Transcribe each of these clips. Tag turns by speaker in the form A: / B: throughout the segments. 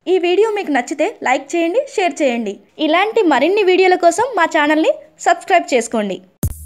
A: ఈ వీడియో మీకు నచ్చితే లైక్ చేయండి షేర్ చేయండి ఇలాంటి మరిన్ని వీడియోల కోసం మా ఛానల్ని సబ్స్క్రైబ్ చేసుకోండి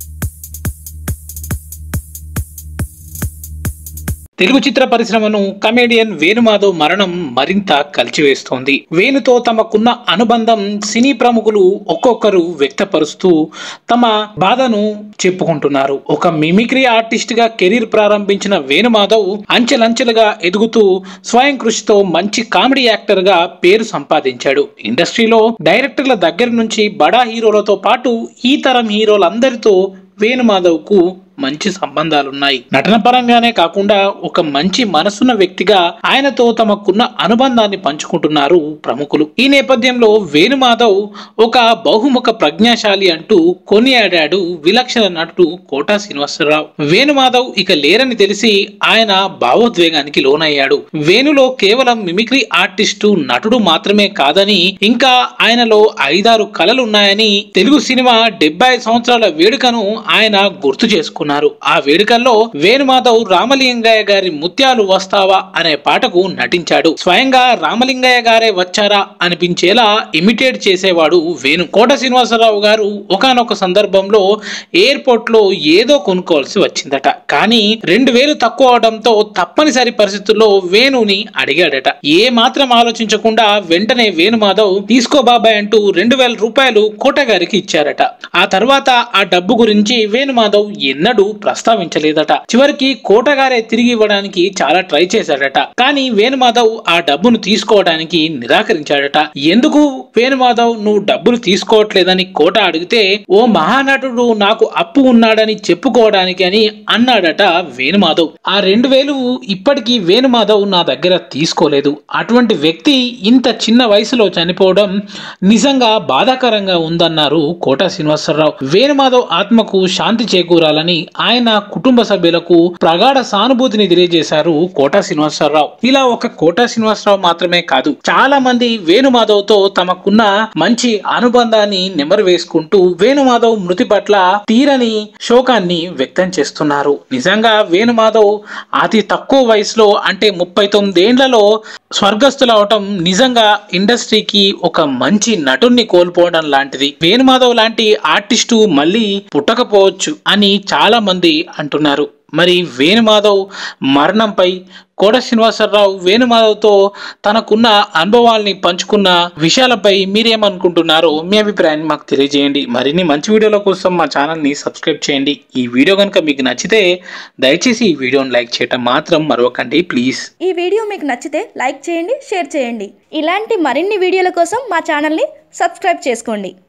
B: తెలుగు చిత్ర పరిశ్రమను కమేడియన్ వేణుమాధవ్ మరణం మరింత కలిచివేస్తోంది వేణుతో తమకున్న అనుబంధం సినీ ప్రముఖులు ఒక్కొక్కరు వ్యక్తపరుస్తూ తమ బాధను చెప్పుకుంటున్నారు ఒక మిమిక్రీ ఆర్టిస్ట్ గా కెరీర్ ప్రారంభించిన వేణుమాధవ్ అంచెలంచెలుగా ఎదుగుతూ స్వయం కృషితో మంచి కామెడీ యాక్టర్ గా పేరు సంపాదించాడు ఇండస్ట్రీలో డైరెక్టర్ల దగ్గర నుంచి బడా హీరోలతో పాటు ఈ తరం హీరోలందరితో వేణుమాధవ్ కు మంచి సంబంధాలున్నాయి నటన పరంగానే కాకుండా ఒక మంచి మనసున్న వ్యక్తిగా ఆయనతో తమకున్న అనుబంధాన్ని పంచుకుంటున్నారు ప్రముఖులు ఈ నేపథ్యంలో వేణుమాధవ్ ఒక బహుముఖ ప్రజ్ఞాశాలి అంటూ కొనియాడాడు విలక్షణ నటుడు కోటా శ్రీనివాసరావు వేణుమాధవ్ ఇక లేరని తెలిసి ఆయన భావోద్వేగానికి లోనయ్యాడు వేణులో కేవలం మిమిక్రీ ఆర్టిస్టు నటుడు మాత్రమే కాదని ఇంకా ఆయనలో ఐదారు కళలున్నాయని తెలుగు సినిమా డెబ్బై సంవత్సరాల వేడుకను ఆయన గుర్తు చేసుకున్నారు ఆ వేడుకల్లో వేణుమాధవ్ రామలింగయ్య గారి ముత్యాలు వస్తావా అనే పాటకు నటించాడు స్వయంగా రామలింగయ్య గారే వచ్చారా అనిపించేలా ఇమిటేట్ చేసేవాడు వేణు కోట శ్రీనివాసరావు గారు ఒకానొక సందర్భంలో ఎయిర్పోర్ట్ లో ఏదో కొనుక్కోవాల్సి వచ్చిందట కానీ రెండు వేలు తక్కువ అవడంతో తప్పనిసరి పరిస్థితుల్లో వేణుని అడిగాడట ఏ మాత్రం ఆలోచించకుండా వెంటనే వేణుమాధవ్ తీసుకో బాబాయ్ అంటూ రెండు వేల రూపాయలు కోట గారికి ఇచ్చారట ఆ తర్వాత ఆ డబ్బు గురించి వేణుమాధవ్ ఎన్నడూ ప్రస్తావించలేదట చివరికి కోట గారే తిరిగి ఇవ్వడానికి చాలా ట్రై చేశాడట కానీ వేణుమాధవ్ ఆ డబ్బును తీసుకోవడానికి నిరాకరించాడట ఎందుకు వేణుమాధవ్ నువ్వు డబ్బులు తీసుకోవట్లేదని కోట అడిగితే ఓ మహానటుడు నాకు అప్పు ఉన్నాడని చెప్పుకోవడానికి అని అన్నాడట వేణుమాధవ్ ఆ రెండు వేలు ఇప్పటికీ వేణుమాధవ్ నా దగ్గర తీసుకోలేదు అటువంటి వ్యక్తి ఇంత చిన్న వయసులో చనిపోవడం నిజంగా బాధాకరంగా ఉందన్నారు కోట శ్రీనివాసరావు వేణుమాధవ్ ఆత్మకు శాంతి చేకూరాలని ఆయన కుటుంబ సభ్యులకు ప్రగాఢ సానుభూతిని తెలియజేశారు కోట శ్రీనివాసరావు ఇలా ఒక కోట శ్రీనివాసరావు మాత్రమే కాదు చాలా మంది వేణుమాధవ్ తో తమకున్న మంచి అనుబంధాన్ని నెమరు వేసుకుంటూ వేణుమాధవ్ మృతి పట్ల తీరని శోకాన్ని వ్యక్తం చేస్తున్నారు నిజంగా వేణుమాధవ్ అతి తక్కువ వయసులో అంటే ముప్పై తొమ్మిదేండ్లలో స్వర్గస్థులవటం నిజంగా ఇండస్ట్రీకి ఒక మంచి నటుణ్ణి కోల్పోవడం లాంటిది వేణుమాధవ్ లాంటి ఆర్టిస్టు మళ్ళీ పుట్టకపోవచ్చు అని చాలా మంది అంటున్నారు మరి వేణుమాధవ్ మరణంపై కోట శ్రీనివాసరావు వేణుమాధవ్తో తనకున్న అనుభవాల్ని పంచుకున్న విషయాలపై మీరేమనుకుంటున్నారో మీ అభిప్రాయాన్ని మాకు తెలియజేయండి మరిన్ని మంచి వీడియోల కోసం మా ఛానల్ని సబ్స్క్రైబ్ చేయండి ఈ వీడియో కనుక మీకు నచ్చితే దయచేసి ఈ వీడియోని లైక్ చేయటం మాత్రం మరవకండి ప్లీజ్
A: ఈ వీడియో మీకు నచ్చితే లైక్ చేయండి షేర్ చేయండి ఇలాంటి మరిన్ని వీడియోల కోసం మా ఛానల్ని సబ్స్క్రైబ్ చేసుకోండి